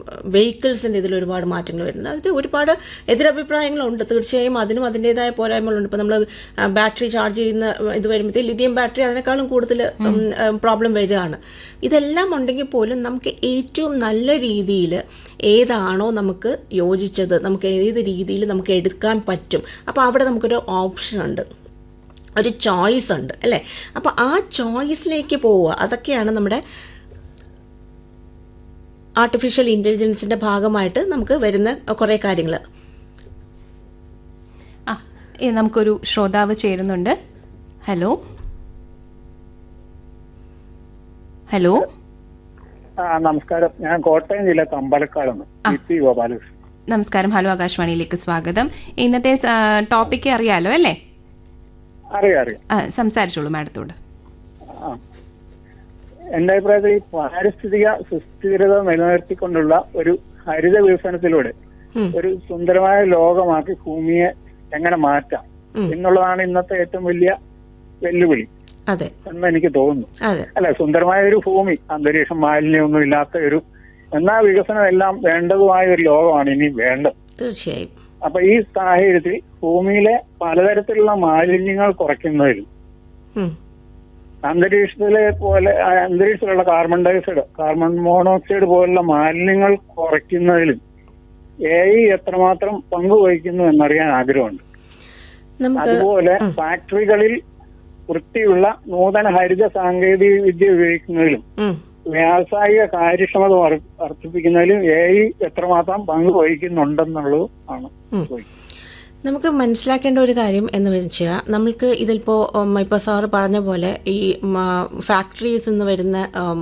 വെഹിക്കിൾസിൻ്റെ ഇതിൽ ഒരുപാട് മാറ്റങ്ങൾ വരുന്നുണ്ട് അതിന് ഒരുപാട് എതിരഭിപ്രായങ്ങളുണ്ട് തീർച്ചയായും അതിനും അതിൻ്റെതായ പോരായ്മകളുണ്ട് ഇപ്പോൾ നമ്മൾ ബാറ്ററി ചാർജ് ചെയ്യുന്ന ഇത് വരുമ്പോഴത്തേക്ക് ലിഥിയം ബാറ്ററി അതിനേക്കാളും കൂടുതൽ പ്രോബ്ലം വരികയാണ് ഇതെല്ലാം ഉണ്ടെങ്കിൽ പോലും നമുക്ക് ഏറ്റവും നല്ല രീതിയിൽ ഏതാണോ നമുക്ക് യോജിച്ചത് നമുക്ക് ഏത് രീതിയിൽ നമുക്ക് എടുക്കാൻ പറ്റും അപ്പോൾ അവിടെ നമുക്കൊരു ഓപ്ഷൻ ഉണ്ട് ഒരു ചോയ്സ് ഉണ്ട് അല്ലേ അപ്പോൾ ആ ചോയ്സിലേക്ക് പോവുക അതൊക്കെയാണ് നമ്മുടെ ആർട്ടിഫിഷ്യൽ ഇൻ്റലിജൻസിൻ്റെ ഭാഗമായിട്ട് നമുക്ക് വരുന്ന കുറേ കാര്യങ്ങൾ ആ ഏ, നമുക്കൊരു ശ്രോതാവ് ചേരുന്നുണ്ട് ഹലോ ഹലോ ആ നമസ്കാരം ഞാൻ കോട്ടയം ജില്ല കമ്പലക്കാടാണ് ഇ പി ഗോപാലകൃഷ്ണൻ നമസ്കാരം ഹലോ ആകാശവാണിയിലേക്ക് സ്വാഗതം ഇന്നത്തെ ടോപ്പിക്ക് അറിയാലോ അല്ലേ അറിയാം അറിയാം ആ, സംസാരിച്ചോളൂ മാഡത്തോട് ആ എന്റെ അഭിപ്രായത്തിൽ ഈ പാരിസ്ഥിതിക സുസ്ഥിരത നിലനിർത്തിക്കൊണ്ടുള്ള ഒരു ഹരിത വികസനത്തിലൂടെ ഉം. ഒരു സുന്ദരമായ ലോകമാക്കി ഭൂമിയെ എങ്ങനെ മാറ്റാം ഉം. എന്നുള്ളതാണ് ഇന്നത്തെ ഏറ്റവും വലിയ വെല്ലുവിളി അതെ എന്ന് എനിക്ക് തോന്നുന്നു അതെ അല്ല സുന്ദരമായ ഒരു ഭൂമി അന്തരീക്ഷം മാലിന്യമൊന്നും ഇല്ലാത്ത ഒരു എന്നാ വികസനം എല്ലാം വേണ്ടതുമായ ഒരു ലോകമാണ് ഇനി വേണ്ടത് തീർച്ചയായും അപ്പൊ ഈ സാഹചര്യത്തിൽ ഭൂമിയിലെ പലതരത്തിലുള്ള മാലിന്യങ്ങൾ കുറയ്ക്കുന്നതിലും ഉം. അന്തരീക്ഷത്തിലെ പോലെ ആ, അന്തരീക്ഷത്തിലുള്ള കാർബൺ ഡയോക്സൈഡ് കാർബൺ മോണോക്സൈഡ് പോലുള്ള മാലിന്യങ്ങൾ കുറയ്ക്കുന്നതിലും എ ഐ എത്രമാത്രം പങ്കുവഹിക്കുന്നു എന്നറിയാൻ ആഗ്രഹമുണ്ട് നമുക്ക് അതുപോലെ ഫാക്ടറികളിൽ വൃത്തിയുള്ള നൂതന ഹരിത സാങ്കേതിക വിദ്യ ഉപയോഗിക്കുന്നതിലും ഉം. വ്യാവസായിക കാര്യക്ഷമത വർ- വർദ്ധിപ്പിക്കുന്നതിലും എ ഐ എത്രമാത്രം പങ്ക് വഹിക്കുന്നുണ്ടെന്നുള്ളത് ആണ് ഉം. ചോദിക്കുന്നത്. നമുക്ക് മനസ്സിലാക്കേണ്ട ഒരു കാര്യം എന്ന് വെച്ചാൽ നമ്മൾക്ക് ഇതിലിപ്പോൾ ഇപ്പോൾ സാറ് പറഞ്ഞ പോലെ ഈ ഫാക്ടറീസ് നിന്ന് വരുന്ന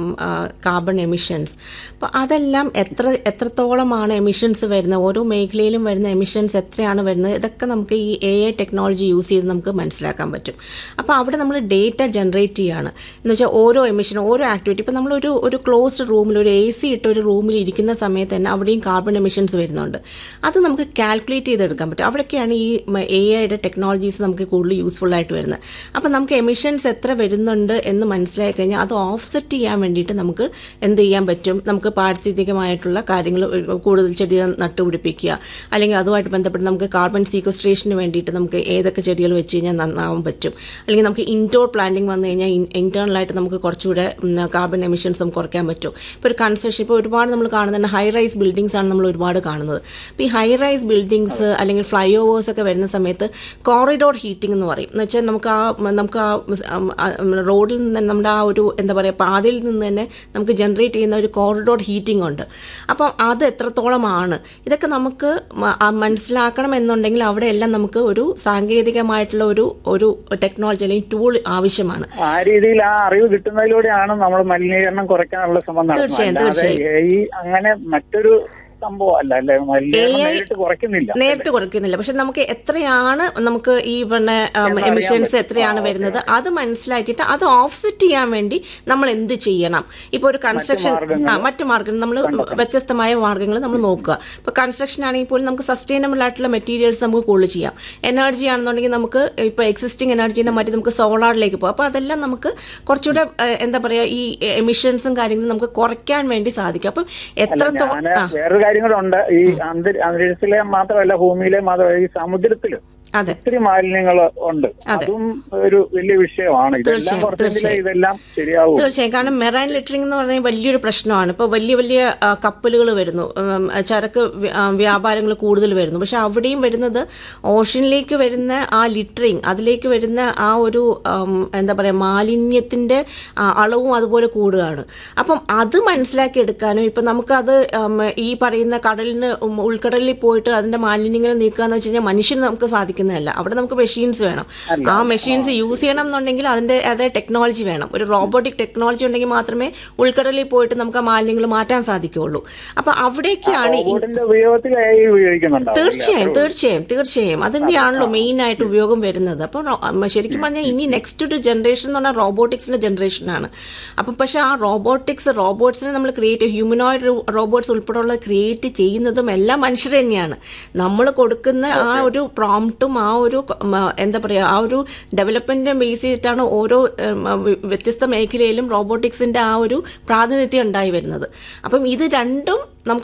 കാർബൺ എമിഷൻസ് അപ്പോൾ അതെല്ലാം എത്ര എത്രത്തോളമാണ് എമിഷൻസ് വരുന്നത് ഓരോ മേഖലയിലും വരുന്ന എമിഷൻസ് എത്രയാണ് വരുന്നത് ഇതൊക്കെ നമുക്ക് ഈ എ ഐ ടെക്നോളജി യൂസ് ചെയ്ത് നമുക്ക് മനസ്സിലാക്കാൻ പറ്റും അപ്പോൾ അവിടെ നമ്മൾ ഡേറ്റ ജനറേറ്റ് ചെയ്യുകയാണ് എന്ന് വെച്ചാൽ ഓരോ എമിഷൻ ഓരോ ആക്ടിവിറ്റി ഇപ്പോൾ നമ്മളൊരു ഒരു ക്ലോസ്ഡ് റൂമിൽ ഒരു എ സി ഇട്ട ഒരു റൂമിൽ ഇരിക്കുന്ന സമയത്ത് തന്നെ അവിടെയും കാർബൺ എമിഷൻസ് വരുന്നുണ്ട് അത് നമുക്ക് കാൽക്കുലേറ്റ് ചെയ്തെടുക്കാൻ പറ്റും അവിടെയൊക്കെയാണ് ഈ എ ഐയുടെ ടെക്നോളജീസ് നമുക്ക് കൂടുതൽ യൂസ്ഫുൾ ആയിട്ട് വരുന്നത് അപ്പം നമുക്ക് എമിഷൻസ് എത്ര വരുന്നുണ്ട് എന്ന് മനസ്സിലായി കഴിഞ്ഞാൽ അത് ഓഫ്സെറ്റ് ചെയ്യാൻ വേണ്ടിയിട്ട് നമുക്ക് എന്ത് ചെയ്യാൻ പറ്റും നമുക്ക് പാരിസ്ഥിതികമായിട്ടുള്ള കാര്യങ്ങൾ കൂടുതൽ ചെടികൾ നട്ടുപിടിപ്പിക്കുക അല്ലെങ്കിൽ അതുമായിട്ട് ബന്ധപ്പെട്ട് നമുക്ക് കാർബൺ സീക്വസ്ട്രേഷന് വേണ്ടിയിട്ട് നമുക്ക് ഏതൊക്കെ ചെടികൾ വെച്ച് കഴിഞ്ഞാൽ നന്നാവാൻ പറ്റും അല്ലെങ്കിൽ നമുക്ക് ഇൻഡോർ പ്ലാന്റിംഗ് വന്നു കഴിഞ്ഞാൽ ഇന്റേണലായിട്ട് നമുക്ക് കുറച്ചുകൂടെ കാർബൺ എമിഷൻസ് നമുക്ക് കുറയ്ക്കാൻ പറ്റും ഇപ്പോൾ ഒരു കൺസ്ട്രക്ഷൻ ഇപ്പോൾ ഒരുപാട് നമ്മൾ കാണുന്നുണ്ട് ഹൈ റൈസ് ബിൽഡിങ്സ് ആണ് നമ്മൾ ഒരുപാട് കാണുന്നത് അപ്പോൾ ഈ ഹൈ റൈസ് ബിൽഡിങ്സ് അല്ലെങ്കിൽ ഫ്ലൈ ഓവേഴ്സ് ഒക്കെ വരുന്ന സമയത്ത് കോറിഡോർ ഹീറ്റിംഗ് എന്ന് പറയും എന്ന് വെച്ചാൽ നമുക്ക് ആ നമുക്ക് ആ ഉം, ആ, ഉം, റോഡിൽ നിന്ന് തന്നെ നമ്മുടെ ആ ഒരു എന്താ പറയുക പാതയിൽ നിന്ന് തന്നെ നമുക്ക് ജനറേറ്റ് ചെയ്യുന്ന ഒരു കോറിഡോർ ഹീറ്റിംഗ് ഉണ്ട് അപ്പം അത് എത്രത്തോളമാണ് ഇതൊക്കെ നമുക്ക് മ- ആ മനസ്സിലാക്കണം എന്നുണ്ടെങ്കിൽ അവിടെയെല്ലാം നമുക്ക് ഒരു സാങ്കേതികമായിട്ടുള്ള ഒരു ഒരു ടെക്നോളജി അല്ലെങ്കിൽ ടൂൾ ആവശ്യമാണ് ആ രീതിയിൽ ആ അറിവ് കിട്ടുന്നതിലൂടെയാണ് നമ്മൾ മലിനീകരണം കുറയ്ക്കാനുള്ള ശ്രമം തീർച്ചയായും, നടത്തുന്നത് അല്ലാതെ തീർച്ചയായും. AI അങ്ങനെ മറ്റൊരു സംഭവം അല്ല അല്ലെ മലിനീകരണം AI നേരിട്ട് കുറയ്ക്കുന്നില്ല നേരിട്ട് കുറയ്ക്കുന്നില്ല പക്ഷെ നമുക്ക് എത്രയാണ് നമുക്ക് ഈ പറഞ്ഞ എന്നറിയാൻ എമിഷൻസ് പറ്റും. എത്രയാണ് ആ, ഓക്കേ. വരുന്നത് അത് മനസ്സിലാക്കിയിട്ട് അത് ഓഫ്സെറ്റ് ചെയ്യാൻ വേണ്ടി നമ്മൾ എന്ത് ചെയ്യണം ഇപ്പോൾ ഒരു കൺസ്ട്രക്ഷൻ മാർഗ്ഗങ്ങൾ ആ മറ്റു മാർഗ്ഗങ്ങൾ നമ്മൾ വ്യത്യസ്തമായ മാർഗ്ഗങ്ങൾ നമ്മൾ നോക്കുക ഇപ്പോൾ കൺസ്ട്രക്ഷൻ ആണെങ്കിൽ പോലും നമുക്ക് സസ്റ്റൈനബിൾ ആയിട്ടുള്ള മെറ്റീരിയൽസ് നമുക്ക് കൂടുതൽ ചെയ്യാം എനർജി ആണെന്നുണ്ടെങ്കിൽ നമുക്ക് ഇപ്പോൾ എക്സിസ്റ്റിംഗ് എനർജീനെ മാറ്റി നമുക്ക് സോളാറിലേക്ക് പോകും അപ്പോൾ അതെല്ലാം നമുക്ക് കുറച്ചുകൂടെ ഏഹ്, എന്താ പറയുക ഈ എമിഷൻസും കാര്യങ്ങളും നമുക്ക് കുറയ്ക്കാൻ വേണ്ടി സാധിക്കും അപ്പം എത്രത്തോളം ഞാൻ ആ വേറൊരു കാര്യം കൂടെ ഉണ്ട് ഈ അന്തരി അന്തരീക്ഷത്തിലെ മാത്രമല്ല ഭൂമിയിലെ മാത്രമല്ല ഈ സമുദ്രത്തിലും അതെ ഒത്തിരി മാലിന്യങ്ങൾ ഉണ്ട് അതെ. അതും ഒരു വലിയ വിഷയമാണ് ഇതെല്ലാം തീർച്ചയായും, കുറച്ചെങ്കിലേ തീർച്ചയായും. ഇതെല്ലാം ശരിയാവൂ തീർച്ചയായും കാരണം മെറൈൻ ലിറ്ററിംഗ് എന്ന് പറഞ്ഞാൽ വലിയൊരു പ്രശ്നമാണ് ഇപ്പോൾ വലിയ വലിയ കപ്പലുകൾ വരുന്നു ഉം, ചരക്ക് വ്യാപാരങ്ങൾ കൂടുതൽ വരുന്നു പക്ഷെ അവിടെയും വരുന്നത് ഓഷനിലേക്ക് വരുന്ന ആ ലിറ്ററിങ് അതിലേക്ക് വരുന്ന ആ ഒരു ഉം, എന്താ പറയുക മാലിന്യത്തിൻ്റെ അളവും അതുപോലെ കൂടുകയാണ് അപ്പം അത് മനസ്സിലാക്കി എടുക്കാനും ഇപ്പം നമുക്കത് ഉം, ഈ പറയുന്ന കടലിന് ഉം, ഉൾക്കടലിൽ പോയിട്ട് അതിൻ്റെ മാലിന്യങ്ങൾ നീക്കുക എന്ന് വെച്ച് കഴിഞ്ഞാൽ മനുഷ്യന് നമുക്ക് സാധിക്കുന്നതല്ല അവിടെ നമുക്ക് മെഷീൻസ് വേണം ആ മെഷീൻസ് യൂസ് ചെയ്യണം എന്നുണ്ടെങ്കിൽ അതിൻ്റെ അതേ ടെക്നോളജി വേണം ഒരു റോബോട്ടിക് ടെക്നോളജി ഉണ്ടെങ്കിൽ മാത്രമേ ഉൾക്കടലിൽ പോയിട്ട് നമുക്ക് ആ മാലിന്യങ്ങൾ മാറ്റാൻ സാധിക്കുകയുള്ളൂ അപ്പൊ അവിടേക്കാണ് ഈ റോബോട്ടിന്റെ ഉപയോഗത്തിൽ AI ഉപയോഗിക്കുന്നുണ്ടാവും തീർച്ചയായും തീർച്ചയായും തീർച്ചയായും അതിന്റെയാണല്ലോ മെയിൻ ആയിട്ട് ഉപയോഗം വരുന്നത് അപ്പോൾ റോ- ശരിക്കും പറഞ്ഞാൽ ഇനി നെക്സ്റ്റ് ഒരു ജനറേഷൻ എന്ന് പറഞ്ഞാൽ റോബോട്ടിക്സിന്റെ ജനറേഷനാണ് അപ്പം പക്ഷെ ആ റോബോട്ടിക്സ് റോബോട്ട്സിനെ നമ്മൾ ക്രിയേറ്റ് ഹ്യൂമനോയിഡ് റോബോട്ട്സ് ഉൾപ്പെടെയുള്ള ക്രിയേറ്റ് ചെയ്യുന്നതും എല്ലാം മനുഷ്യർ തന്നെയാണ് നമ്മൾ കൊടുക്കുന്ന ആ ഒരു പ്രോംപ്റ്റും ആ ഒരു മ, എന്താ പറയുക ആ ഒരു ഡെവലപ്മെന്റിനെ ബേസ് ചെയ്തിട്ടാണ് ഓരോ ഉം, വ്യ- വ്യത്യസ്ത മേഖലയിലും റോബോട്ടിക്സിന്റെ ആ ഒരു പ്രാതിനിധ്യം ഉണ്ടായി വരുന്നത് അപ്പം ഇത് രണ്ടും നമുക്ക്